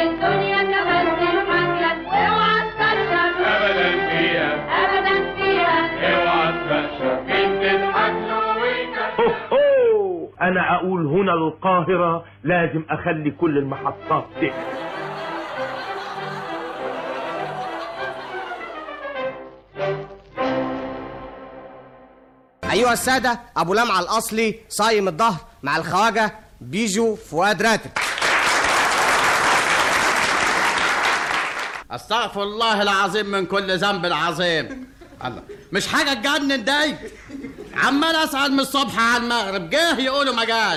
الدنيا تمثل حملك واوعى تكشف ابدا فيها ابدا فيها اوعى تكشف مين تضحك له ويكشف هو هو انا اقول هنا القاهرة لازم اخلي كل المحطات تقفل أيها السادة أبو لمعة الأصلي صايم الظهر مع الخواجة بيجو فؤاد راتب استغفر الله العظيم من كل ذنب العظيم الله مش حاجه تجنن دي عمال اسال من الصبح على المغرب جه يقولوا ما جاش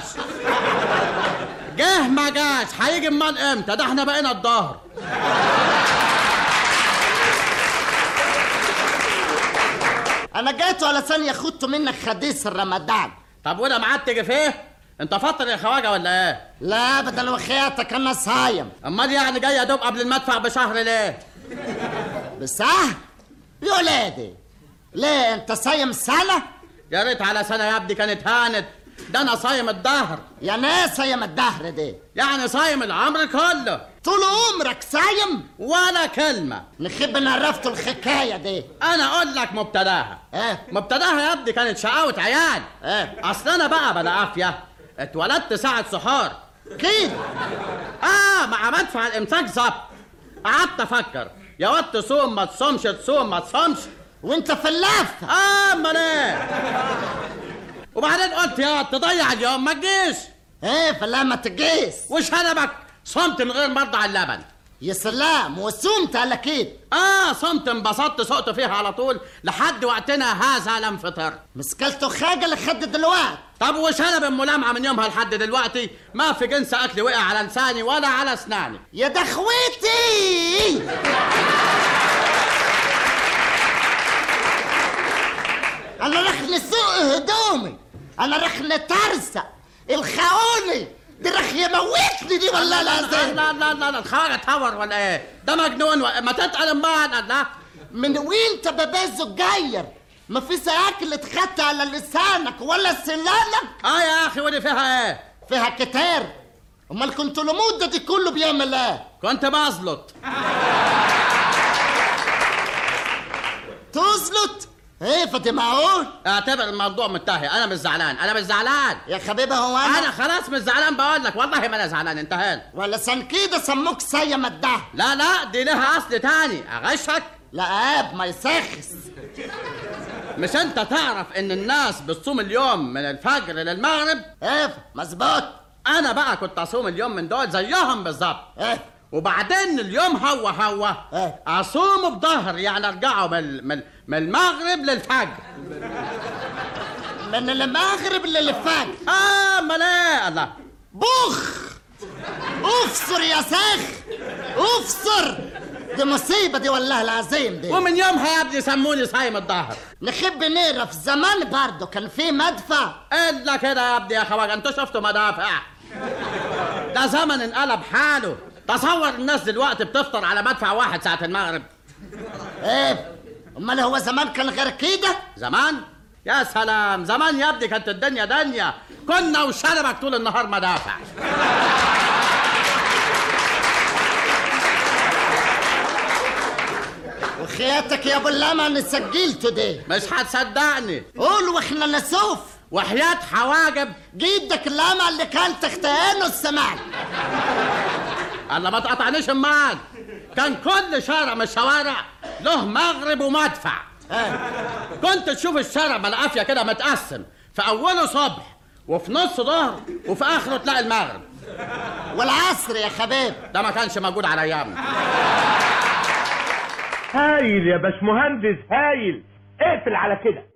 جه ما جاش هيجي امال امتى ده احنا بقينا الظهر انا جيت ولا ثانيه خدت منك خديس الرمضان طب وده معاد تيجي فيه انت فاطر يا خواجه ولا ايه لا بدل وخياتك انا صايم امال يعني جاي ادوب قبل المدفع بشهر ليه بصح يا ولادي ليه انت صايم سنه يا ريت على سنه يا ابني كانت هانت ده انا صايم الظهر يعني ايه صايم الدهر دي يعني صايم العمر كله طول عمرك صايم ولا كلمه نخب إن عرفت الحكايه دي انا اقول لك مبتداها ايه مبتداها يا ابني كانت شقاوة عيال ايه اصل انا بقى بلا عافيه اتولدت ساعة سحور كده اه مع مدفع الامساك ظبط قعدت افكر يا واد تصوم ما تصومش تصوم ما تصومش وانت فلافه اه امال ايه وبعدين قلت يا واد تضيع اليوم ما تجيش ايه فلا ما تجيس وشنبك صمت من غير مرضى على اللبن يا سلام وصمت على كده اه صمت انبسطت سقت فيها على طول لحد وقتنا هذا لم فطر مسكلته حاجه لحد دلوقتي طب وشنب ام لمعه من يومها لحد دلوقتي ما في جنس اكل وقع على لساني ولا على اسناني يا ده اخويتي انا رح نسوق هدومي انا رح نترسق الخاوني دي رح يموتني دي والله لا العظيم لا لا لا لا الخواجه تهور ولا ايه ده مجنون و... ما تتقل امال لا من وين تبابيزو الجاير ما في اكل اتخدت على لسانك ولا سنانك اه يا اخي ودي فيها ايه فيها كتير امال كنت المده دي كله بيعمل ايه كنت بزلط تزلط ايه فدي معقول اعتبر الموضوع منتهي انا مش زعلان انا مش زعلان يا حبيبي هو انا, انا خلاص مش زعلان بقول لك والله ما انا زعلان انتهينا ولا سن كده سموك سيم الدهر لا لا دي لها اصل تاني اغشك لا عيب ما يسخس مش انت تعرف ان الناس بتصوم اليوم من الفجر للمغرب ايه مظبوط انا بقى كنت اصوم اليوم من دول زيهم بالظبط ايه وبعدين اليوم هو هو إيه؟ اصوم بظهر يعني ارجعه من من من المغرب للفجر من المغرب للفجر اه امال ايه الله بخ افسر يا ساخ افسر دي مصيبة دي والله العظيم دي ومن يومها يا ابني سموني صايم الظهر نحب نعرف زمان برضه كان في مدفع الا كده يا ابني يا خواجه انتوا شفتوا مدافع ده زمن انقلب حاله تصور الناس دلوقتي بتفطر على مدفع واحد ساعة المغرب ايه امال هو زمان كان غير كده زمان يا سلام زمان يا ابني كانت الدنيا دنيا كنا وشربك طول النهار مدافع وخياتك يا ابو اللمع اللي سجلته دي مش هتصدقني قول واحنا نسوف وحياة حواجب جدك اللمع اللي كان تحت عينه السماع الله ما تقطعنيش امال كان كل شارع من الشوارع له مغرب ومدفع كنت تشوف الشارع بالعافيه كده متقسم في اوله صبح وفي نص ظهر وفي اخره تلاقي المغرب والعصر يا حبيب ده ما كانش موجود على ايامنا هايل يا باشمهندس هايل اقفل على كده